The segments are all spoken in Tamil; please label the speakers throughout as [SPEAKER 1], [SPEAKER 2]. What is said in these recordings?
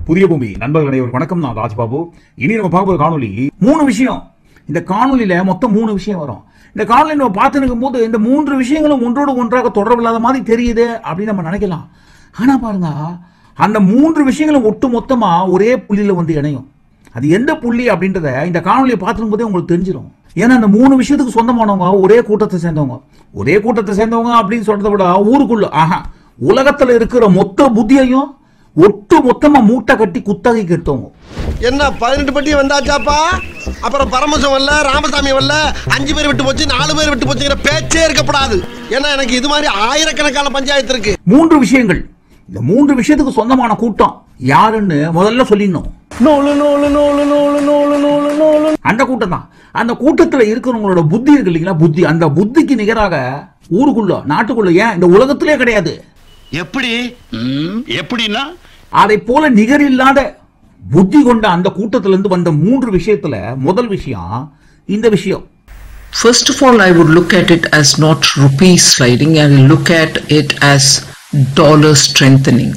[SPEAKER 1] புதிய பூமி நண்பர்கள் அனைவருக்கும் வணக்கம் நான் ராஜ்பாபு இனி நம்ம பார்க்க போற காணொலி மூணு விஷயம் இந்த காணொலியில மொத்தம் மூணு விஷயம் வரும் இந்த காணொலி நம்ம பார்த்து நிற்கும் போது இந்த மூன்று விஷயங்களும் ஒன்றோடு ஒன்றாக தொடர்பு இல்லாத மாதிரி தெரியுது அப்படின்னு நம்ம நினைக்கலாம் ஆனா பாருங்க அந்த மூன்று விஷயங்களும் ஒட்டு மொத்தமா ஒரே புள்ளியில வந்து இணையும் அது எந்த புள்ளி அப்படின்றத இந்த காணொலியை பார்த்துக்கும் போதே உங்களுக்கு தெரிஞ்சிடும் ஏன்னா அந்த மூணு விஷயத்துக்கு சொந்தமானவங்க ஒரே கூட்டத்தை சேர்ந்தவங்க ஒரே கூட்டத்தை சேர்ந்தவங்க அப்படின்னு சொல்றதை விட ஊருக்குள்ள ஆஹா உலகத்துல இருக்கிற மொத்த புத்தியையும் ஒட்டு மொத்தமா மூட்டை கட்டி குத்தகைக்கு எடுத்தவங்க
[SPEAKER 2] என்ன பதினெட்டு பட்டி வந்தாச்சாப்பா அப்புறம் பரமசம் வரல ராமசாமி வரல அஞ்சு பேர் விட்டு போச்சு நாலு பேர் விட்டு போச்சுங்கிற பேச்சே இருக்கப்படாது ஏன்னா எனக்கு இது மாதிரி ஆயிரக்கணக்கான பஞ்சாயத்து இருக்கு
[SPEAKER 1] மூன்று விஷயங்கள் இந்த மூன்று விஷயத்துக்கு சொந்தமான கூட்டம் யாருன்னு முதல்ல சொல்லிடணும்
[SPEAKER 3] நூலு நூலு நூலு நூலு நூலு நூலு நூலு
[SPEAKER 1] அந்த கூட்டம் தான் அந்த கூட்டத்துல இருக்கிறவங்களோட புத்தி இருக்கு இல்லைங்களா புத்தி அந்த புத்திக்கு நிகராக ஊருக்குள்ள நாட்டுக்குள்ள ஏன் இந்த உலகத்திலே கிடையாது
[SPEAKER 4] எப்படி எப்படின்னா
[SPEAKER 1] அதை போல நிகரில்லாத புத்தி கொண்ட அந்த கூட்டத்திலிருந்து வந்த மூன்று விஷயத்துல முதல் விஷயம் இந்த விஷயம்
[SPEAKER 5] First of all, I would look at it as not rupee sliding, I will look at it as dollar strengthening.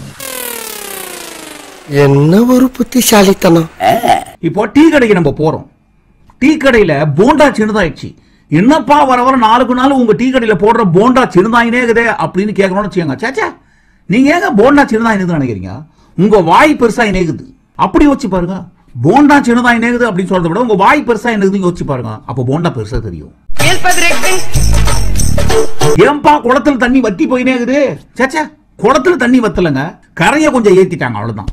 [SPEAKER 2] என்ன ஒரு புத்திசாலித்தனம்
[SPEAKER 1] இப்போ டீ கடைக்கு நம்ம போறோம் டீ கடையில போண்டா சின்னதாயிடுச்சு என்னப்பா வர வர நாளுக்கு நாள் உங்க டீ கடையில போடுற போண்டா சின்னதாயினே இருக்குதே அப்படின்னு கேட்கணும்னு வச்சுக்கோங்க சேச்சா நீங்க ஏங்க போண்டா சின்னதாயினு நினைக்கிறீங்க உங்க வாய் பெருசா இணைக்குது அப்படி யோசிச்சு பாருங்க போண்டா சின்னதா இணைக்குது அப்படின்னு சொல்றதை விட உங்க வாய் பெருசா இணைக்குதுன்னு யோசிச்சு பாருங்க அப்போ போண்டா பெருசா தெரியும் ஏன்பா குளத்துல தண்ணி வத்தி போயினே இருக்குது சேச்சா குளத்துல தண்ணி வத்தலங்க கரையை கொஞ்சம் ஏத்திட்டாங்க அவ்வளவுதான்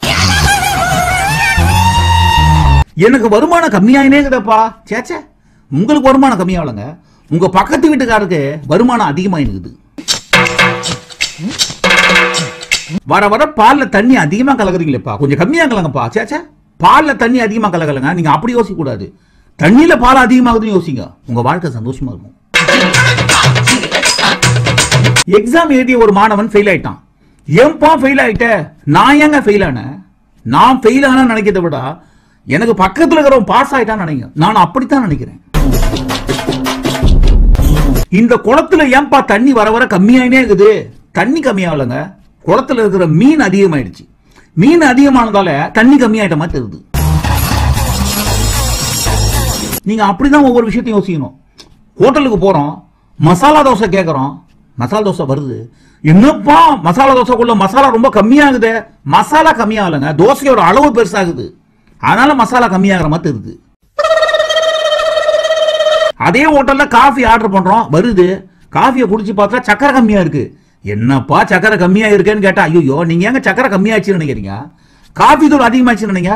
[SPEAKER 1] எனக்கு வருமானம் கம்மியாயினே இருக்குதப்பா சேச்சே உங்களுக்கு வருமானம் கம்மியாகலங்க உங்க பக்கத்து வீட்டுக்காருக்கு வருமானம் அதிகமாயிருக்குது வர வர பால்ல தண்ணி அதிகமா கலக்குறீங்களேப்பா கொஞ்சம் கம்மியா கலங்கப்பா சேச்சே பால்ல தண்ணி அதிகமா கலக்கலங்க நீங்க அப்படி யோசிக்க கூடாது தண்ணியில பால் அதிகமாகுதுன்னு யோசிங்க உங்க வாழ்க்கை சந்தோஷமா இருக்கும் எக்ஸாம் எழுதிய ஒரு மாணவன் ஃபெயில் ஆயிட்டான் ஏன்பா ஃபெயில் ஆயிட்ட நான் ஏங்க ஃபெயில் ஆனேன் நான் ஃபெயில் ஆன நினைக்கிறத விட எனக்கு பக்கத்துல இருக்கிறவன் பாஸ் ஆயிட்டான்னு நினைங்க நான் அப்படித்தான் நினைக்கிறேன் இந்த குளத்துல ஏன்பா தண்ணி வர வர கம்மியாயினே இருக்குது தண்ணி கம்மியாகலங்க குளத்துல இருக்கிற மீன் அதிகமாயிடுச்சு மீன் அதிகமானதால தண்ணி கம்மியாயிட்ட மாதிரி தெரியுது நீங்க அப்படிதான் ஒவ்வொரு விஷயத்தையும் யோசிக்கணும் ஹோட்டலுக்கு போறோம் மசாலா தோசை கேட்கறோம் மசாலா தோசை வருது என்னப்பா மசாலா தோசைக்குள்ள மசாலா ரொம்ப கம்மியாகுது மசாலா கம்மியாகலைங்க தோசையோட அளவு பெருசாகுது அதனால மசாலா கம்மியாகிற மாதிரி தெரியுது அதே ஹோட்டல்ல காஃபி ஆர்டர் பண்றோம் வருது காஃபியை குடிச்சு பார்த்தா சக்கரை கம்மியா இருக்கு என்னப்பா சக்கரை கம்மியா இருக்கேன்னு கேட்டா ஐயோ நீங்க ஏங்க சக்கரை கம்மியாச்சுன்னு நினைக்கிறீங்க காஃபி தூள் அதிகமாச்சுன்னு நினைங்க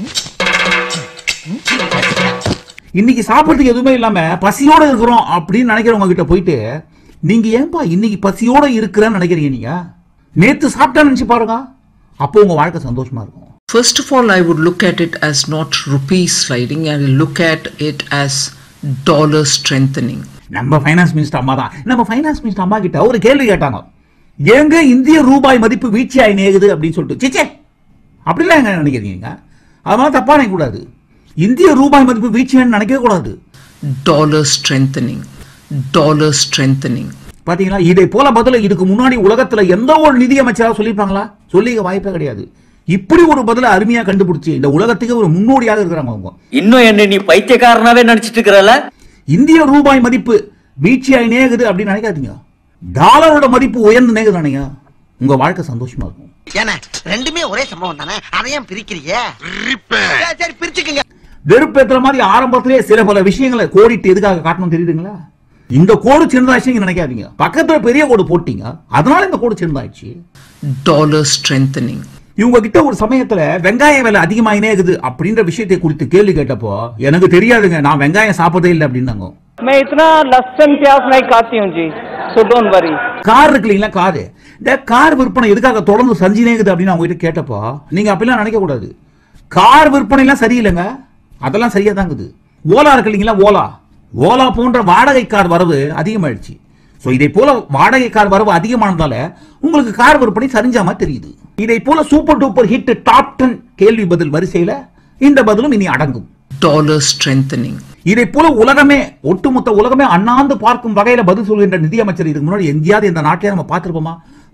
[SPEAKER 1] இன்னைக்கு சாப்பிட்றதுக்கு எதுவுமே இல்லாம பசியோட இருக்கிறோம் அப்படின்னு நினைக்கிறவங்க கிட்ட போயிட்டு நீங்க ஏன்பா இன்னைக்கு பசியோட இருக்கிறேன்னு நினைக்கிறீங்க நீங்க நேத்து சாப்பிட்டா நினைச்சு பாருங்க அப்போ உங்க வாழ்க்கை சந்தோஷமா இருக்கும்
[SPEAKER 5] First of all, I would look at it as not rupee sliding, I will look at it as dollar strengthening.
[SPEAKER 1] நம்ம ஃபைனான்ஸ் மினிஸ்டர் அம்மா தான் நம்ம ஃபைனான்ஸ் மினிஸ்டர் அம்மா கிட்ட ஒரு கேள்வி கேட்டாங்க ஏங்க இந்திய ரூபாய் மதிப்பு வீழ்ச்சியாய் நேகுது அப்படின்னு சொல்லிட்டு சிச்சே அப்படிலாம் எங்க நினைக்கிறீங்க அதனால தப்பா நினைக்க கூடாது இந்திய ரூபாய் மதிப்பு வீழ்ச்சியான்னு நினைக்கவே கூடாது
[SPEAKER 5] Dollar strengthening. Dollar strengthening.
[SPEAKER 1] பாத்தீங்களா இதை போல பதில இதுக்கு முன்னாடி உலகத்துல எந்த ஒரு நிதி அமைச்சராக சொல்லியிருப்பாங்களா சொல்லிக்க வாய்ப்பே கிடையாது இப்படி ஒரு பதில அருமையா கண்டுபிடிச்சு இந்த உலகத்துக்கு ஒரு முன்னோடியாக இருக்கிறாங்க அவங்க
[SPEAKER 6] இன்னும் என்ன நீ பைத்தியக்காரனாவே நினைச்சிட்டு இருக்கிறல
[SPEAKER 1] இந்திய ரூபாய் மதிப்பு வீழ்ச்சியாய் நேகுது அப்படின்னு நினைக்காதீங்க டாலரோட மதிப்பு உயர்ந்து நேகுது நினைங்க உங்க வாழ்க்கை சந்தோஷமா இருக்கும்
[SPEAKER 2] ஏன்னா ரெண்டுமே ஒரே சம்பவம் தானே அதையும் பிரிக்கிறீங்க சரி, சரி பிரிச்சுக்குங்க
[SPEAKER 1] வெறுப்பேத்துற மாதிரி ஆரம்பத்திலே சில பல விஷயங்களை கோடிட்டு எதுக்காக காட்டணும் தெரியுதுங்களா இந்த கோடு சின்னதாச்சுன்னு நினைக்காதீங்க பக்கத்துல பெரிய கோடு போட்டீங்க அதனால இந்த கோடு சின்னதாயிடுச்சு
[SPEAKER 5] Dollar strengthening.
[SPEAKER 1] இவங்க கிட்ட ஒரு சமயத்துல வெங்காய விலை அதிகமாயினே இருக்குது அப்படின்ற விஷயத்தை குறித்து கேள்வி கேட்டப்போ எனக்கு தெரியாதுங்க நான் வெங்காயம் சாப்பிட்டதே இல்லை அப்படின்னாங்க
[SPEAKER 3] मैं इतना लहसुन प्याज नहीं खाती हूँ जी सो डोंट वरी
[SPEAKER 1] கார் இருக்கு இல்லைங்களா காரு இந்த கார் விற்பனை எதுக்காக தொடர்ந்து சஞ்சினே இருக்குது அப்படின்னு அவங்க கிட்ட கேட்டப்போ நீங்க அப்படிலாம் நினைக்க கூடாது கார் விற்பனை எல்லாம் சரியில்லைங்க அதெல்லாம் சரியா தாங்குது ஓலா இருக்கு இல்லைங்களா ஓலா ஓலா போன்ற வாடகை கார் வரவு அதிகமாயிடுச்சு ஸோ இதை போல வாடகை கார் வரவு அதிகமானதால உங்களுக்கு கார் விற்பனை சரிஞ்சா மாதிரி தெரியுது இதை போல super duper hit top ten கேள்வி பதில் வரிசையில இந்த பதிலும் இனி அடங்கும்
[SPEAKER 5] Dollar strengthening.
[SPEAKER 1] இதை போல உலகமே ஒட்டுமொத்த உலகமே அண்ணாந்து பார்க்கும் வகையில பதில் சொல்கின்ற நிதியமைச்சர் இதுக்கு முன்னாடி எங்கேயாவது இந்த நாட்டிலே நம்ம பார்த்திருப்போமா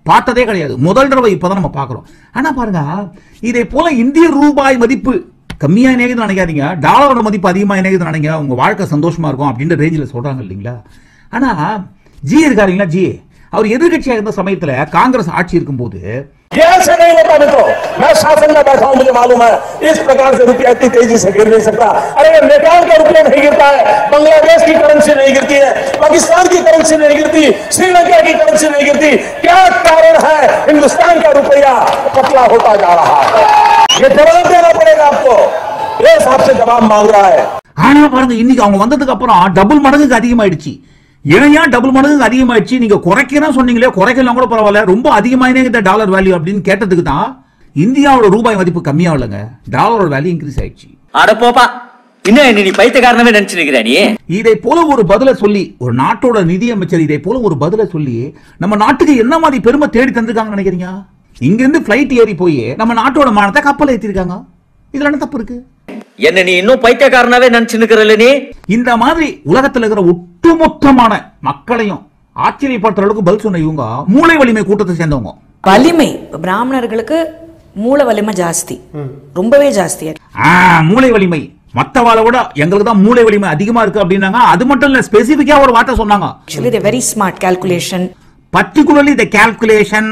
[SPEAKER 1] பார்த்ததே கிடையாது முதல் தடவை இப்பதான் நம்ம பார்க்கிறோம் ஆனா பாருங்க இதே போல இந்திய ரூபாய் மதிப்பு கம்மியா இணையது நினைக்காதீங்க டாலரோட மதிப்பு அதிகமா இணையது நினைங்க உங்க வாழ்க்கை சந்தோஷமா இருக்கும் அப்படின்ற ரேஞ்சில் சொல்றாங்க இல்லைங்களா ஆனா ஜி இருக்காருங்களா ஜி அவர் எதிர்கட்சியா இருந்த சமயத்துல காங்கிரஸ் ஆட்சி இருக்கும்போது
[SPEAKER 7] ये ऐसे नहीं होता मित्रों मैं शासन में बैठा हूं मुझे मालूम है इस प्रकार से रुपया इतनी तेजी से गिर नहीं सकता अरे नेपाल का रुपया नहीं गिरता है बांग्लादेश की करेंसी नहीं गिरती है पाकिस्तान की करेंसी नहीं गिरती श्रीलंका की करेंसी नहीं गिरती क्या कारण है हिंदुस्तान का रुपया पतला होता जा रहा है ये जवाब देना पड़ेगा आपको देश आपसे जवाब मांग रहा है
[SPEAKER 1] ஆனா பாருங்க இன்னைக்கு அவங்க வந்ததுக்கு அப்புறம் டபுள் மடங்குக்கு அதிகமாயிடுச்சு இணையா டபுள் மடங்குக்கு அதிகமாயிடுச்சு நீங்க குறைக்கிறா சொன்னீங்களே குறைக்கலாம் கூட பரவாயில்ல ரொம்ப அதிகமாயினே இந்த டாலர் வேல்யூ அப்படின்னு கேட்டதுக்கு தான் இந்தியாவோட ரூபாய் மதிப்பு கம்மியாகலங்க டாலரோட வேல்யூ இன்க்ரீஸ் ஆயிடுச்சு
[SPEAKER 6] அட போப்பா இன்னும் என்ன நீ பைத்தியக்காரனவே நினைச்சிட்டு இருக்கிற நீ
[SPEAKER 1] இதை போல ஒரு பதில சொல்லி ஒரு நாட்டோட நிதியமைச்சர் இதை போல ஒரு பதில சொல்லி நம்ம நாட்டுக்கு என்ன மாதிரி பெருமை தேடி தந்திருக்காங்கன்னு நினைக்கிறீங்க இங்க இருந்து பிளைட் ஏறி போய் நம்ம நாட்டோட மானத்தை கப்பல் ஏத்திருக்காங்க இதுல என்ன தப்பு இருக்கு
[SPEAKER 6] என்ன நீ இன்னும் பைத்தியக்காரனாவே நினைச்சு நிக்கிறல்ல நீ
[SPEAKER 1] இந்த மாதிரி உலகத்துல இருக்கிற ஒட்டுமொத்தமான மக்களையும் ஆச்சரியப்படுத்துற அளவுக்கு பதில் சொன்ன இவங்க மூளை வலிமை கூட்டத்தை சேர்ந்தவங்க
[SPEAKER 8] வலிமை இப்ப பிராமணர்களுக்கு மூல வலிமை ஜாஸ்தி ரொம்பவே ஜாஸ்தியா இருக்கு.
[SPEAKER 1] ஆ, மூளை வலிமை மத்தவாளை விட எங்களுக்கு தான் மூளை வலிமை அதிகமா இருக்கு அப்படின்னாங்க அது மட்டும் இல்ல ஸ்பெசிபிக்கா ஒரு வார்த்தை சொன்னாங்க
[SPEAKER 8] ஆக்சுவலி இது very smart calculation
[SPEAKER 1] particularly the calculation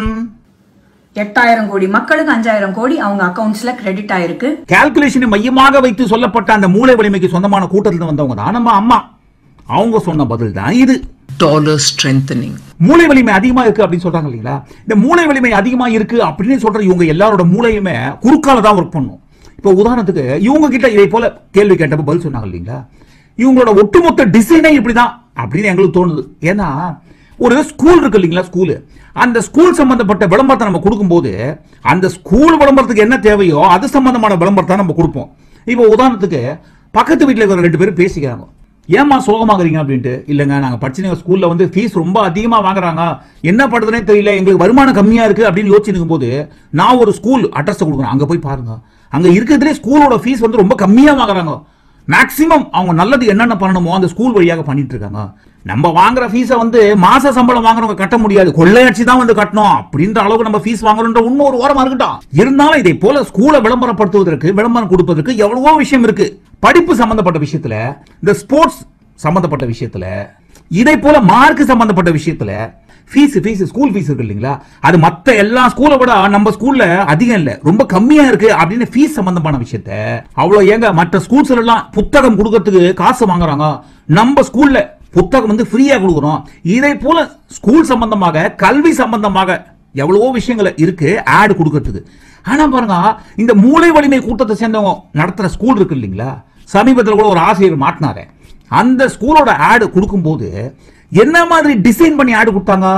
[SPEAKER 9] எட்டாயிரம் கோடி மக்களுக்கு அஞ்சாயிரம் கோடி அவங்க அக்கவுண்ட்ஸ்ல கிரெடிட் ஆயிருக்கு
[SPEAKER 1] கால்குலேஷனை மையமாக வைத்து சொல்லப்பட்ட அந்த மூளை வலிமைக்கு சொந்தமான கூட்டத்தில் வந்தவங்க தான் நம்ம அம்மா அவங்க சொன்ன பதில் தான் இது
[SPEAKER 5] dollar strengthening.
[SPEAKER 1] மூளை வலிமை அதிகமா இருக்கு அப்படின்னு சொல்றாங்க இல்லைங்களா இந்த மூளை வலிமை அதிகமா இருக்கு அப்படின்னு சொல்ற இவங்க எல்லாரோட மூளையுமே குறுக்கால தான் ஒர்க் பண்ணும் இப்போ உதாரணத்துக்கு இவங்க கிட்ட இதை போல கேள்வி கேட்டப்ப பதில் சொன்னாங்க இல்லைங்களா இவங்களோட ஒட்டுமொத்த டிசைனே இப்படிதான் அப்படின்னு எங்களுக்கு தோணுது ஏன்னா ஒரு ஸ்கூல் இருக்கு இல்லைங்களா ஸ்கூலு அந்த ஸ்கூல் சம்பந்தப்பட்ட விளம்பரத்தை நம்ம கொடுக்கும்போது அந்த ஸ்கூல் விளம்பரத்துக்கு என்ன தேவையோ அது சம்பந்தமான விளம்பரத்தை நம்ம கொடுப்போம் இப்போ உதாரணத்துக்கு பக்கத்து வீட்டில் இருக்கிற ரெண்டு பேரும் பேசிக்கிறாங்க ஏம்மா சோகமாகறீங்க அப்படின்ட்டு இல்லைங்க நாங்கள் படிச்சுங்க ஸ்கூலில் வந்து ஃபீஸ் ரொம்ப அதிகமாக வாங்குறாங்க என்ன பண்ணுறதுனே தெரியல எங்களுக்கு வருமானம் கம்மியாக இருக்குது அப்படின்னு யோசிச்சுக்கும் போது நான் ஒரு ஸ்கூல் அட்ரஸ் கொடுக்குறேன் அங்கே போய் பாருங்க அங்கே இருக்கிறதுலே ஸ்கூலோட ஃபீஸ் வந்து ரொம்ப கம்மியாக வாங்குறாங்க மேக்ஸிமம் அவங்க நல்லது என்னென்ன பண்ணணுமோ அந்த ஸ்கூல் வழியாக பண்ணிட்டு இருக்காங்க நம்ம வாங்குற ஃபீஸை வந்து மாச சம்பளம் வாங்குறவங்க கட்ட முடியாது கொள்ளையடிச்சு தான் வந்து கட்டணும் அப்படின்ற அளவுக்கு நம்ம ஃபீஸ் வாங்குறோன்ற இன்னொரு ஓரமா இருக்கட்டும் இருந்தாலும் இதை போல ஸ்கூலை விளம்பரப்படுத்துவதற்கு விளம்பரம் கொடுப்பதற்கு எவ்வளவோ விஷயம் இருக்கு படிப்பு சம்பந்தப்பட்ட விஷயத்துல இந்த ஸ்போர்ட்ஸ் சம்பந்தப்பட்ட விஷயத்துல இதை போல மார்க் சம்பந்தப்பட்ட விஷயத்துல ஃபீஸ் ஃபீஸ் ஸ்கூல் ஃபீஸ் இருக்கு இல்லைங்களா அது மத்த எல்லா ஸ்கூலை விட நம்ம ஸ்கூல்ல அதிகம் இல்ல ரொம்ப கம்மியா இருக்கு அப்படின்னு ஃபீஸ் சம்பந்தமான விஷயத்த அவ்வளவு ஏங்க மற்ற ஸ்கூல்ஸ்ல எல்லாம் புத்தகம் கொடுக்கறதுக்கு காசு வாங்குறாங்க நம்ம ஸ்கூல்ல புத்தகம் வந்து ஃப்ரீயா கொடுக்குறோம் இதை போல ஸ்கூல் சம்பந்தமாக கல்வி சம்பந்தமாக எவ்வளவோ விஷயங்கள் இருக்கு ஆட் கொடுக்கறதுக்கு ஆனா பாருங்க இந்த மூளை வலிமை கூட்டத்தை சேர்ந்தவங்க நடத்துற ஸ்கூல் இருக்கு இல்லைங்களா சமீபத்தில் கூட ஒரு ஆசிரியர் மாட்டினாரு அந்த ஸ்கூலோட ஆடு கொடுக்கும்போது என்ன மாதிரி டிசைன் பண்ணி ஆடு கொடுத்தாங்க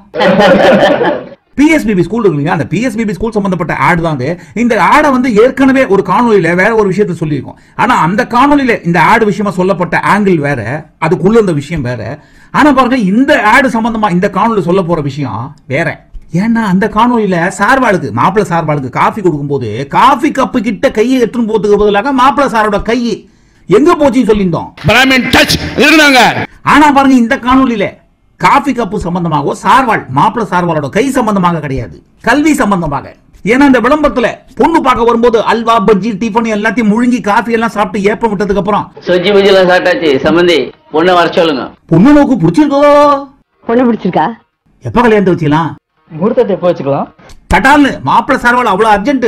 [SPEAKER 1] பிஎஸ்பிபி ஸ்கூல் இருக்கு இல்லையா அந்த பிஎஸ்பிபி ஸ்கூல் சம்பந்தப்பட்ட ஆட் தான் இது இந்த ஆடை வந்து ஏற்கனவே ஒரு காணொலியில வேற ஒரு விஷயத்த சொல்லியிருக்கோம் ஆனா அந்த காணொலியில இந்த ஆடு விஷயமா சொல்லப்பட்ட ஆங்கிள் வேற அதுக்குள்ள இருந்த விஷயம் வேற ஆனா பாருங்க இந்த ஆடு சம்பந்தமா இந்த காணொலி சொல்ல போற விஷயம் வேற ஏன்னா அந்த காணொலியில சார்பாளுக்கு மாப்பிள்ளை சார்பாளுக்கு காஃபி கொடுக்கும்போது காஃபி கப்பு கிட்ட கையை எடுத்துன்னு போறதுக்கு பதிலாக மாப்பிள்ளை சாரோட கை எங்க போச்சுன்னு சொல்லியிருந்தோம்
[SPEAKER 4] பிராமின் டச் இருந்தாங்க
[SPEAKER 1] ஆனா பாருங்க இந்த காணொலியில காஃபி கப்பு சம்பந்தமாகவோ சார்வாள் மாப்பிள்ளை சார்வாளோட கை சம்பந்தமாக கிடையாது கல்வி சம்பந்தமாக ஏன்னா இந்த விளம்பரத்துல பொண்ணு பார்க்க வரும்போது அல்வா பஜ்ஜி டிஃபன் எல்லாத்தையும் முழுங்கி காஃபி எல்லாம் சாப்பிட்டு ஏப்பம் விட்டதுக்கு அப்புறம்
[SPEAKER 10] சுஜி புஜிலாம் சாப்பிட்டாச்சு சம்பந்தி பொண்ணை வர சொல்லுங்க
[SPEAKER 1] பொண்ணு நோக்கு பிடிச்சிருக்கோ
[SPEAKER 9] பொண்ணு பிடிச்சிருக்கா
[SPEAKER 1] எப்ப கல்யாணத்தை வச்சுக்கலாம்
[SPEAKER 3] முகூர்த்தத்தை எப்போ வச்சுக்கலாம்
[SPEAKER 1] தட்டால்னு மாப்பிள்ளை சார்வாள் அவ்வளவு அர்ஜென்ட்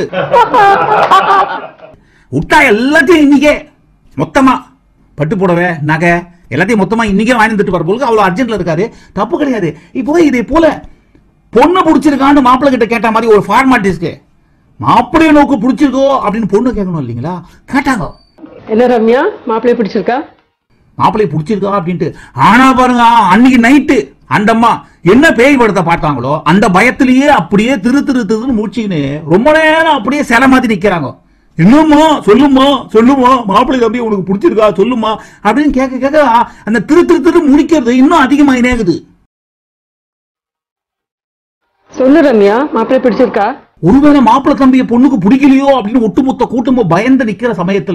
[SPEAKER 1] விட்டா எல்லாத்தையும் இன்னைக்கே மொத்தமா பட்டு புடவை நகை எல்லாத்தையும் மொத்தமா இன்னைக்கே வாங்கி வந்துட்டு வர போலுக்கு அவ்வளவு அர்ஜென்ட்ல இருக்காரு தப்பு கிடையாது இப்போ இதே போல பொண்ணு பிடிச்சிருக்கான்னு மாப்பிள்ளை கிட்ட கேட்ட மாதிரி ஒரு ஃபார்மாலிட்டிஸ்க்கு மாப்பிள்ளைய நோக்கு பிடிச்சிருக்கோ அப்படின்னு பொண்ணு கேட்கணும் இல்லைங்களா கேட்டாங்க
[SPEAKER 9] என்ன ரம்யா மாப்பிள்ளை பிடிச்சிருக்கா
[SPEAKER 1] மாப்பிள்ளை பிடிச்சிருக்கா அப்படின்ட்டு ஆனா பாருங்க அன்னைக்கு நைட்டு அந்த அம்மா என்ன பேய் படத்தை பார்த்தாங்களோ அந்த பயத்திலேயே அப்படியே திரு திரு திருன்னு முடிச்சுக்கின்னு ரொம்ப நேரம் அப்படியே சில மாதிரி நிக்கிறாங்க இன்னுமா சொல்லுமா சொல்லுமா மாப்பிள்ளை தம்பி உனக்கு பிடிச்சிருக்கா சொல்லுமா அப்படின்னு கேட்க கேட்க அந்த திரு திரு திரு முடிக்கிறது இன்னும் அதிகமாயினே இருக்குது
[SPEAKER 9] சொல்லு ரம்யா மாப்பிள்ளை பிடிச்சிருக்கா
[SPEAKER 1] ஒருவேளை மாப்பிள்ளை தம்பிய பொண்ணுக்கு பிடிக்கலையோ அப்படின்னு ஒட்டுமொத்த கூட்டமும் பயந்து நிக்கிற சமயத்துல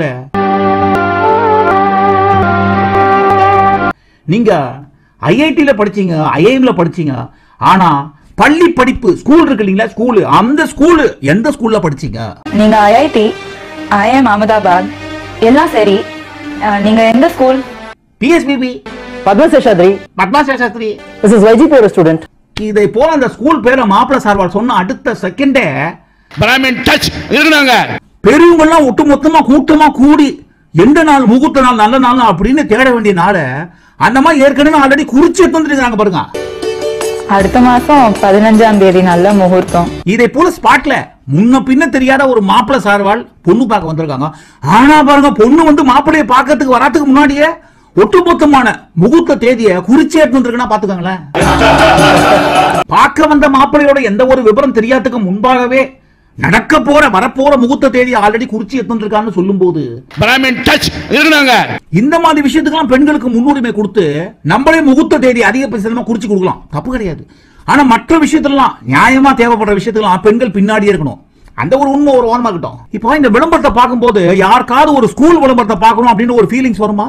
[SPEAKER 1] நீங்க ஐஐடில படிச்சீங்க ஐஐஎம்ல படிச்சீங்க ஆனா பள்ளி படிப்பு ஸ்கூல் இருக்கு இல்லைங்களா ஸ்கூல் அந்த ஸ்கூல் எந்த ஸ்கூல்ல படிச்சீங்க
[SPEAKER 9] நீங்க ஐஐடி ஐஎம் அகமதாபாத் எல்லாம் சரி அஹ், நீங்க எந்த school
[SPEAKER 1] PSBB
[SPEAKER 3] Padmaseshadri
[SPEAKER 1] Padma Shastri
[SPEAKER 3] this is வைஜிபுர ஸ்டூடெண்ட்
[SPEAKER 1] இதை போல அந்த ஸ்கூல் பேரை மாப்பிள சார்வால் சொன்ன அடுத்த செகண்டே
[SPEAKER 4] பிராமின் டச் இருக்கிறாங்க
[SPEAKER 1] பெரியவங்க எல்லாம் ஒட்டுமொத்தமா கூட்டமா கூடி எந்த நாள் முகூர்த்த நாள் நல்ல நாள் அப்படின்னு தேட வேண்டிய நாள அந்த மாதிரி ஏற்கனவே ஆல்ரெடி குறிச்சு எடுத்து வந்துருக்காங்க பாருங்க
[SPEAKER 9] அடுத்த மாசம் பதினஞ்சாம் தேதி நல்ல முகூர்த்தம்
[SPEAKER 1] இதை போல ஸ்பாட்ல முன்ன பின்ன தெரியாத ஒரு மாப்பிள சார்வால் பொண்ணு பார்க்க வந்திருக்காங்க ஆனா பாருங்க பொண்ணு வந்து மாப்பிளைய பார்க்கறதுக்கு வராதுக்கு முன்னாடியே ஒட்டுமொத்தமான முகூர்த்த தேதியை குறிச்சு எடுத்து வந்திருக்குன்னா பாத்துக்கோங்களேன் பார்க்க வந்த மாப்பிளையோட எந்த ஒரு விவரம் தெரியாததுக்கு முன்பாகவே நடக்க போற வரப்போற முகூர்த்த தேதி ஆல்ரெடி குறிச்சு எடுத்து வந்திருக்கான்னு சொல்லும் போது
[SPEAKER 4] பிராமின் டச் இருக்கிறாங்க
[SPEAKER 1] இந்த மாதிரி விஷயத்துக்கெல்லாம் பெண்களுக்கு முன்னுரிமை கொடுத்து நம்மளே முகூர்த்த தேதி அதிக பரிசனமா குறிச்சு கொடுக்கலாம் தப்பு கிடையாது ஆனா மற்ற விஷயத்துலாம் நியாயமா தேவைப்படுற விஷயத்துலாம் பெண்கள் பின்னாடியே இருக்கணும் அந்த ஒரு உண்மை ஒரு ஓரமா இருக்கட்டும் இப்போ இந்த விளம்பரத்தை பார்க்கும்போது யாருக்காவது ஒரு ஸ்கூல் விளம்பரத்தை பார்க்கணும் அப்படின்னு ஒரு ஃபீலிங்ஸ் வருமா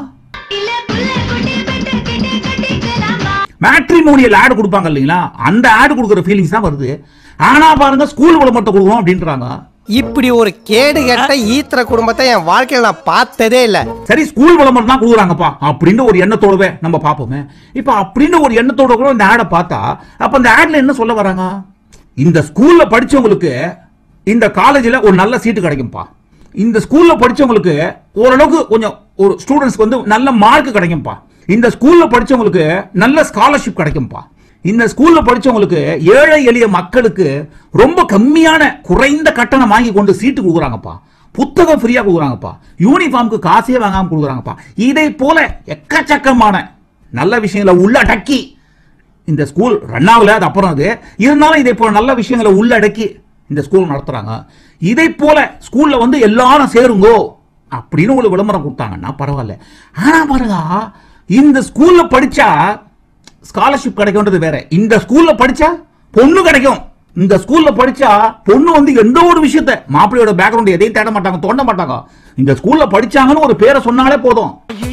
[SPEAKER 1] மேட்ரிமோனியல் ஆட் கொடுப்பாங்க இல்லைங்களா அந்த ஆட் கொடுக்குற ஃபீலிங்ஸ் தான் வருது ஆனா பாருங்க ஸ்கூல் விளம்பரத்தை கொடுக்கணும் அப்படின்றாங்க
[SPEAKER 11] இப்படி ஒரு கேடு கெட்ட ஈத்திர குடும்பத்தை என் வாழ்க்கையில நான் பார்த்ததே இல்ல
[SPEAKER 1] சரி ஸ்கூல் விளம்பரம் தான் கொடுக்குறாங்கப்பா அப்படின்னு ஒரு எண்ணத்தோடவே நம்ம பார்ப்போமே இப்போ அப்படின்னு ஒரு எண்ணத்தோட கூட இந்த ஆடை பார்த்தா அப்ப இந்த ஆட்ல என்ன சொல்ல வராங்க இந்த ஸ்கூல்ல படிச்சவங்களுக்கு இந்த காலேஜில் ஒரு நல்ல சீட்டு கிடைக்கும்பா இந்த ஸ்கூல்ல படிச்சவங்களுக்கு ஓரளவுக்கு கொஞ்சம் ஒரு ஸ்டூடெண்ட்ஸ்க்கு வந்து நல்ல மார்க் கிடைக்கும்பா இந்த ஸ்கூல்ல படிச்சவங்களுக்கு நல்ல ஸ்காலர்ஷிப் கிடைக்கும்பா இந்த ஸ்கூல்ல படிச்சவங்களுக்கு ஏழை எளிய மக்களுக்கு ரொம்ப கம்மியான குறைந்த கட்டணம் வாங்கி கொண்டு சீட்டு கொடுக்குறாங்கப்பா புத்தகம் ஃப்ரீயா கொடுக்குறாங்கப்பா யூனிஃபார்முக்கு காசே வாங்காம கொடுக்குறாங்கப்பா இதை போல எக்கச்சக்கமான நல்ல விஷயங்களை உள்ளடக்கி இந்த ஸ்கூல் ரன் ஆகல அது அப்புறம் அது இருந்தாலும் இதை போல நல்ல விஷயங்களை உள்ளடக்கி இந்த ஸ்கூல் நடத்துறாங்க இதை போல ஸ்கூல்ல வந்து எல்லாரும் சேருங்கோ அப்படின்னு ஒரு விளம்பரம் கொடுத்தாங்கன்னா பரவாயில்ல ஆனா பாருங்க இந்த ஸ்கூல்ல படிச்சா ஸ்காலர்ஷிப் கிடைக்கும்ன்றது வேற இந்த ஸ்கூல்ல படிச்சா பொண்ணு கிடைக்கும் இந்த ஸ்கூல்ல படிச்சா பொண்ணு வந்து எந்த ஒரு விஷயத்த மாப்பிள்ளையோட பேக்ரவுண்ட் எதையும் தேட மாட்டாங்க தோண்ட மாட்டாங்க இந்த ஸ்கூல்ல படிச்சாங்கன்னு ஒரு பேரை சொன்னாலே போதும்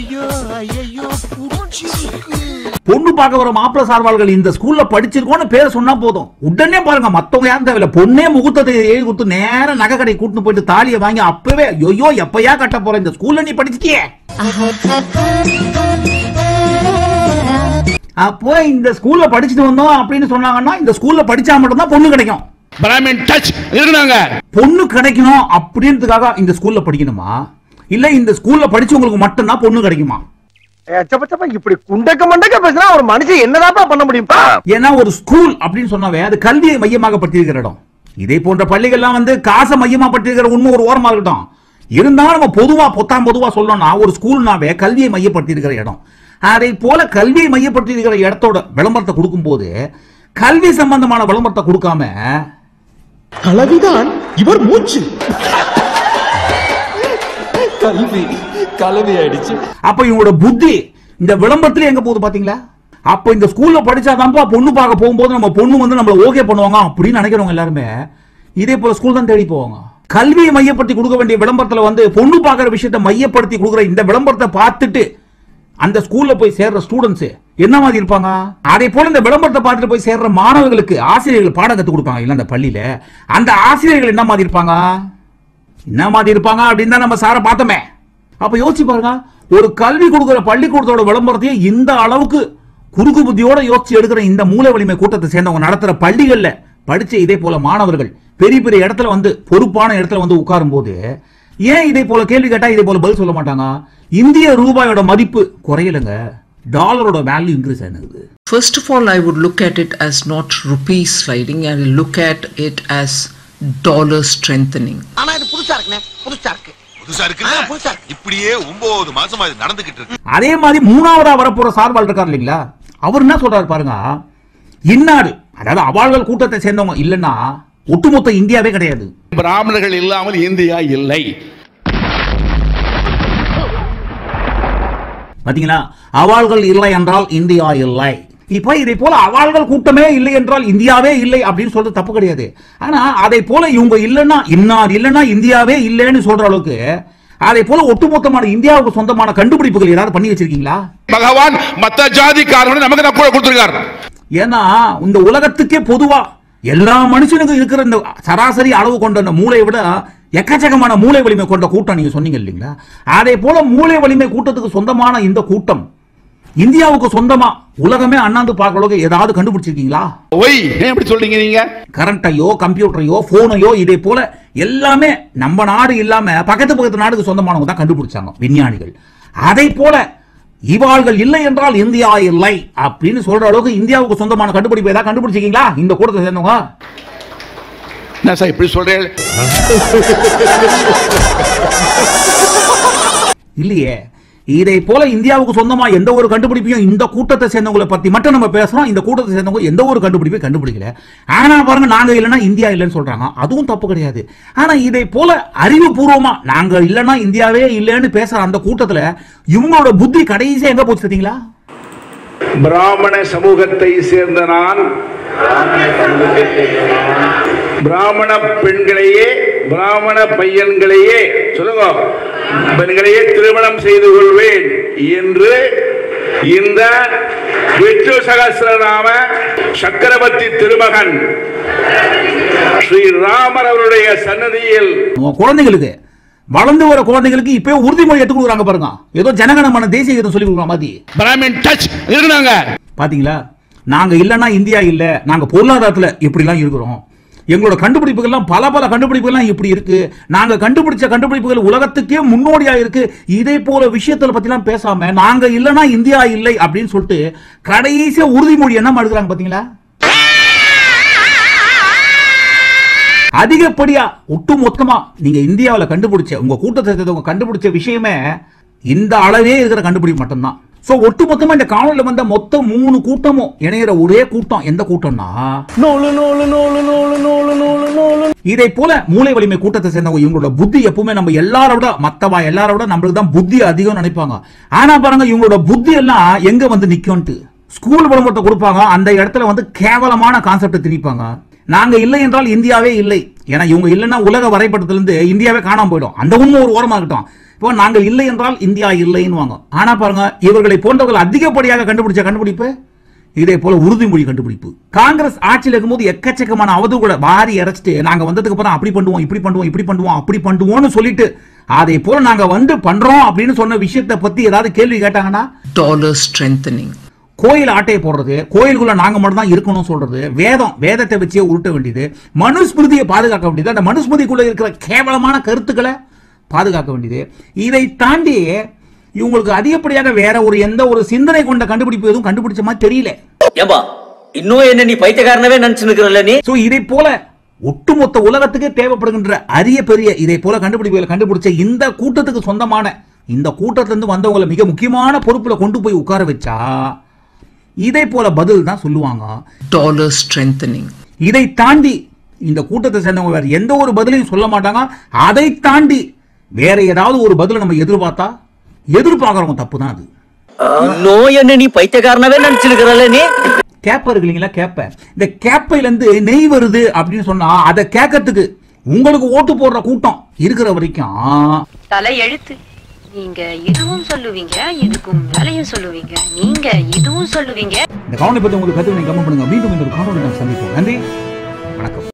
[SPEAKER 1] பொண்ணு பார்க்க வர மாப்பிள்ளை சார்பாளர்கள் இந்த ஸ்கூல்ல படிச்சிருக்கோம்னு பேரை சொன்னா போதும் உடனே பாருங்க மத்தவங்க யாரும் தேவையில்ல பொண்ணே முகூர்த்தத்தை எழுதி கொடுத்து நேரம் நகை கடை கூட்டிட்டு போயிட்டு தாலியை வாங்கி அப்பவே ஐயோ எப்பயா கட்ட போற இந்த ஸ்கூல்ல நீ படிச்சிட்டியே அப்போ இந்த ஸ்கூல்ல படிச்சுட்டு வந்தோம் அப்படின்னு சொன்னாங்கன்னா இந்த ஸ்கூல்ல படிச்சா மட்டும்தான் பொண்ணு கிடைக்கும்
[SPEAKER 4] பிராமின் டச் இருக்கிறாங்க
[SPEAKER 1] பொண்ணு கிடைக்கணும் அப்படின்றதுக்காக இந்த ஸ்கூல்ல படிக்கணுமா இல்ல இந்த ஸ்கூல்ல படிச்சவங்களுக்கு மட்டும்தான் பொண்ணு கிடைக்குமா
[SPEAKER 11] சப்ப இப்படி குண்டக்க மண்டக்க பேசினா ஒரு மனுஷன் என்னதாப்பா பண்ண முடியும்ப்பா
[SPEAKER 1] ஏன்னா ஒரு ஸ்கூல் அப்படின்னு சொன்னாவே அது கல்வியை மையமாக பட்டிருக்கிற இடம் இதே போன்ற பள்ளிகள்லாம் வந்து காசை மையமா பட்டிருக்கிற உண்மை ஒரு ஓரமா இருக்கட்டும் இருந்தாலும் நம்ம பொதுவா பொத்தாம் பொதுவா சொல்லணும்னா ஒரு ஸ்கூல்னாவே கல்வியை மையப்படுத்தி இருக்கிற இடம் அதை போல கல்வியை மையப்படுத்தி இருக்கிற இடத்தோட விளம்பரத்தை கொடுக்கும்போது கல்வி சம்பந்தமான விளம்பரத்தை கொடுக்காம
[SPEAKER 12] கலவிதான் இவர் மூச்சு கல்வி கலவி அடிச்சு
[SPEAKER 1] அப்ப இவங்களோட புத்தி இந்த விளம்பரத்துல எங்க போகுது பாத்தீங்களா அப்ப இந்த ஸ்கூல்ல படிச்சாதான்ப்பா பொண்ணு பார்க்க போகும்போது நம்ம பொண்ணு வந்து நம்மள ஓகே பண்ணுவாங்க அப்படின்னு நினைக்கிறவங்க எல்லாருமே இதே போல ஸ்கூல் தான் தேடி போவாங்க கல்வியை மையப்படுத்தி கொடுக்க வேண்டிய விளம்பரத்துல வந்து பொண்ணு பார்க்குற விஷயத்தை மையப்படுத்தி கொடுக்குற இந்த விளம்பரத்தை பார்த்துட்டு அந்த ஸ்கூல்ல போய் சேர்ற ஸ்டூடெண்ட்ஸ் என்ன மாதிரி இருப்பாங்க அதே போல இந்த விளம்பரத்தை பார்த்துட்டு போய் சேர்ற மாணவர்களுக்கு ஆசிரியர்கள் பாடம் கற்றுக் கொடுப்பாங்க இல்ல அந்த பள்ளியில அந்த ஆசிரியர்கள் என்ன மாதிரி இருப்பாங்க என்ன மாதிரி இருப்பாங்க அப்படின்னு தான் நம்ம சாரை பார்த்தோமே அப்ப யோசிச்சு பாருங்க ஒரு கல்வி கொடுக்கிற பள்ளிக்கூடத்தோட விளம்பரத்தையும் இந்த அளவுக்கு குறுக்கு புத்தியோட யோசிச்சு எடுக்கிற இந்த மூல வலிமை கூட்டத்தை சேர்ந்தவங்க நடத்துற பள்ளிகள்ல படிச்ச இதே போல மாணவர்கள் பெரிய பெரிய இடத்துல வந்து பொறுப்பான இடத்துல வந்து உட்காரும் போது ஏன் இதே போல கேள்வி கேட்டா இதே போல பதில் சொல்ல மாட்டாங்க இந்திய ரூபாயோட மதிப்பு குறையலங்க டாலரோட வேல்யூ இன்க்ரீஸ் ஆனது
[SPEAKER 5] First of all, I would look at it as not rupee sliding, I will look at it as dollar strengthening.
[SPEAKER 2] ஆனா இது புதுசா இருக்குண்ணே புதுசா இருக்கு
[SPEAKER 13] புதுசா இருக்கு
[SPEAKER 2] புதுசா இருக்கு
[SPEAKER 13] இப்படியே ஒன்பது மாசமா இது நடந்துகிட்டு இருக்கு
[SPEAKER 1] அதே மாதிரி மூணாவதா வரப்போற சார்பால் இருக்கார் இல்லைங்களா அவர் என்ன சொல்றாரு பாருங்க இன்னாடு அதாவது அவாள்கள் கூட்டத்தை சேர்ந்தவங்க இல்லைன்னா ஒட்டுமொத்த இந்தியாவே கிடையாது
[SPEAKER 4] பிராமணர்கள் இல்லாமல் இந்தியா இல்லை
[SPEAKER 1] பாத்தீங்களா அவாள்கள் இல்லை என்றால் இந்தியா இல்லை இப்ப இதை போல அவாள்கள் கூட்டமே இல்லை என்றால் இந்தியாவே இல்லை அப்படின்னு சொல்றது தப்பு கிடையாது ஆனா அதை போல இவங்க இல்லைன்னா இன்னார் இல்லைன்னா இந்தியாவே இல்லைன்னு சொல்ற அளவுக்கு அதை போல ஒட்டுமொத்தமான இந்தியாவுக்கு சொந்தமான கண்டுபிடிப்புகள் ஏதாவது பண்ணி வச்சிருக்கீங்களா
[SPEAKER 4] பகவான் மத்த ஜாதிக்காரர்கள் நமக்கு தான் கூட கொடுத்திருக்கார்
[SPEAKER 1] ஏன்னா இந்த உலகத்துக்கே பொதுவா எல்லா மனுஷனுக்கும் இருக்கிற இந்த சராசரி அளவு கொண்ட அந்த மூளையை விட எக்கச்சக்கமான மூளை வலிமை கொண்ட கூட்டம் நீங்க சொன்னீங்க இல்லைங்களா அதே போல மூளை வலிமை கூட்டத்துக்கு சொந்தமான இந்த கூட்டம் இந்தியாவுக்கு சொந்தமா உலகமே அண்ணாந்து பார்க்க அளவுக்கு ஏதாவது கண்டுபிடிச்சிருக்கீங்களா
[SPEAKER 4] ஒய் ஏன் எப்படி சொல்றீங்க நீங்க
[SPEAKER 1] கரண்டையோ கம்ப்யூட்டரையோ போனையோ இதே போல எல்லாமே நம்ம நாடு இல்லாம பக்கத்து பக்கத்து நாடுக்கு சொந்தமானவங்க தான் கண்டுபிடிச்சாங்க விஞ்ஞானிகள் அதை போல இவாள்கள் இல்லை என்றால் இந்தியா இல்லை அப்படின்னு சொல்ற அளவுக்கு இந்தியாவுக்கு சொந்தமான கண்டுபிடிப்பு ஏதாவது கண்டுபிடிச்சிருக்கீங்களா இந்த கூட்டத்தை சேர்ந்தவங்க
[SPEAKER 4] என்ன சார் இப்படி சொல்றேன்
[SPEAKER 1] இல்லையே இதை போல இந்தியாவுக்கு சொந்தமா எந்த ஒரு கண்டுபிடிப்பையும் இந்த கூட்டத்தை சேர்ந்தவங்களை பத்தி மட்டும் நம்ம பேசுறோம் இந்த கூட்டத்தை சேர்ந்தவங்க எந்த ஒரு கண்டுபிடிப்பையும் கண்டுபிடிக்கல ஆனா பாருங்க நாங்க இல்லைன்னா இந்தியா இல்லைன்னு சொல்றாங்க அதுவும் தப்பு கிடையாது ஆனா இதை போல அறிவுபூர்வமா நாங்க இல்லைன்னா இந்தியாவே இல்லைன்னு பேசுற அந்த கூட்டத்துல இவங்களோட புத்தி கடைசியா எங்க போச்சு தெரியுங்களா
[SPEAKER 14] பிராமண சமூகத்தை சேர்ந்த நான் பிராமண பெண்களையே பிராமண பையன்களையே சொல்லுங்க பெண்களையே திருமணம் செய்து கொள்வேன் என்று இந்த விஷ்ணு சகசிரநாம சக்கரவர்த்தி திருமகன் ஸ்ரீராமர் அவருடைய சன்னதியில்
[SPEAKER 1] உங்க குழந்தைகளுக்கு வளர்ந்து வர குழந்தைகளுக்கு இப்பவே உறுதிமொழி எடுத்து கொடுக்குறாங்க பாருங்க ஏதோ ஜனகணமான தேசிய கீதம் சொல்லி கொடுக்குற மாதிரி
[SPEAKER 4] பிராமின் டச் இருக்கிறாங்க
[SPEAKER 1] பாத்தீங்களா நாங்க இல்லைன்னா இந்தியா இல்ல நாங்க பொருளாதாரத்துல இப்படிலாம் இருக்கிறோம் எங்களோட கண்டுபிடிப்புகள்லாம் பல பல கண்டுபிடிப்புகள்லாம் இப்படி இருக்கு நாங்க கண்டுபிடிச்ச கண்டுபிடிப்புகள் உலகத்துக்கே முன்னோடியா இருக்கு இதே போல விஷயத்துல பத்திலாம் பேசாம நாங்க இல்லைன்னா இந்தியா இல்லை அப்படின்னு சொல்லிட்டு கடைசியா உறுதிமொழி என்ன எடுக்கிறாங்க பாத்தீங்களா அதிகப்படியா ஒட்டு மொத்தமா நீங்க இந்தியாவில் கண்டுபிடிச்ச உங்க கூட்டத்தை சேர்ந்தவங்க கண்டுபிடிச்ச விஷயமே இந்த அளவே இருக்கிற கண்டுபிடிப்பு மட்டும்தான் சோ ஒட்டு மொத்தமா இந்த காணொலியில் வந்த மொத்த மூணு கூட்டமும் இணையிற ஒரே கூட்டம் எந்த கூட்டம்னா
[SPEAKER 12] நூலு நூலு நூலு நூலு நூலு நூலு நூலு
[SPEAKER 1] இதை போல மூளை வலிமை கூட்டத்தை சேர்ந்தவங்க இவங்களோட புத்தி எப்பவுமே நம்ம எல்லாரோட விட மத்தவா எல்லாரோட விட நம்மளுக்கு தான் புத்தி அதிகம் நினைப்பாங்க ஆனா பாருங்க இவங்களோட புத்தி எல்லாம் எங்க வந்து நிக்கும்ட்டு ஸ்கூல் விளம்பரத்தை கொடுப்பாங்க அந்த இடத்துல வந்து கேவலமான கான்செப்டை திணிப்பாங்க நாங்க இல்லை என்றால் இந்தியாவே இல்லை ஏன்னா இவங்க இல்லைன்னா உலக வரைபடத்திலிருந்து இந்தியாவே காணாம போயிடும் அந்த உண்மை ஒரு ஓரமா இருக்கட்டும் இப்போ நாங்கள் இல்லை என்றால் இந்தியா இல்லைன்னு ஆனா பாருங்க இவர்களை போன்றவர்கள் அதிகப்படியாக கண்டுபிடிச்ச கண்டுபிடிப்பு இதே போல உறுதிமொழி கண்டுபிடிப்பு காங்கிரஸ் ஆட்சியில் இருக்கும்போது எக்கச்சக்கமான அவதூறுகளை வாரி இறைச்சிட்டு நாங்க வந்ததுக்கு அப்புறம் அப்படி பண்ணுவோம் இப்படி பண்ணுவோம் இப்படி பண்ணுவோம் அப்படி பண்ணுவோம்னு சொல்லிட்டு அதே போல நாங்க வந்து பண்றோம் அப்படின்னு சொன்ன விஷயத்தை பத்தி ஏதாவது கேள்வி கேட்டாங்கன்னா
[SPEAKER 5] dollar strengthening.
[SPEAKER 1] கோயில் ஆட்டையை போடுறது கோயிலுக்குள்ள நாங்க மட்டும் தான் இருக்கணும் சொல்றது வேதம் வேதத்தை வச்சே உருட்ட வேண்டியது மனுஸ்மிருதியை பாதுகாக்க வேண்டியது அந்த மனுஸ்மிருதிக்குள்ள இருக்கிற கேவலமான கருத்துக்களை பாதுகாக்க வேண்டியது இதை தாண்டி இவங்களுக்கு அதிகப்படியாக வேற ஒரு எந்த ஒரு சிந்தனை கொண்ட கண்டுபிடிப்பு எதுவும் கண்டுபிடிச்ச மாதிரி தெரியல
[SPEAKER 6] ஏம்பா இன்னும் என்ன நீ பைத்தியக்காரனவே நினைச்சு நிக்கிறல்ல நீ
[SPEAKER 1] சோ இதை போல ஒட்டுமொத்த உலகத்துக்கே தேவைப்படுகின்ற அரிய பெரிய இதை போல கண்டுபிடிப்புகளை கண்டுபிடிச்ச இந்த கூட்டத்துக்கு சொந்தமான இந்த கூட்டத்திலிருந்து வந்தவங்களை மிக முக்கியமான பொறுப்புல கொண்டு போய் உட்கார வச்சா இதே போல பதில் தான் சொல்லுவாங்க
[SPEAKER 5] Dollar strengthening.
[SPEAKER 1] இதை தாண்டி இந்த கூட்டத்தை சேர்ந்தவங்க வேற எந்த ஒரு பதிலையும் சொல்ல மாட்டாங்க அதை தாண்டி வேற ஏதாவது ஒரு பதிலை நம்ம எதிர்பார்த்தா எதிர்பார்க்கறவங்க தப்பு தான் அது
[SPEAKER 6] இன்னும் என்ன நீ பைத்தியக்காரனவே நினைச்சு நிக்கிறல்ல நீ
[SPEAKER 1] கேப்ப இருக்கு இல்லைங்களா கேப்ப இந்த கேப்பையில இருந்து நெய் வருது அப்படின்னு சொன்னா அதை கேட்கறதுக்கு உங்களுக்கு ஓட்டு போடுற கூட்டம் இருக்கிற வரைக்கும்
[SPEAKER 15] தலை எழுத்து நீங்க இதுவும் சொல்லுவீங்க இதுக்கும் மேலையும் சொல்லுவீங்க நீங்க இதுவும் சொல்லுவீங்க
[SPEAKER 1] இந்த காணொலி பத்தி உங்களுக்கு கருத்து கமெண்ட் பண்ணுங்க மீண்டும் இந்த ஒரு காணொலி நாம் சந்திப்போம் நன்றி வணக்கம்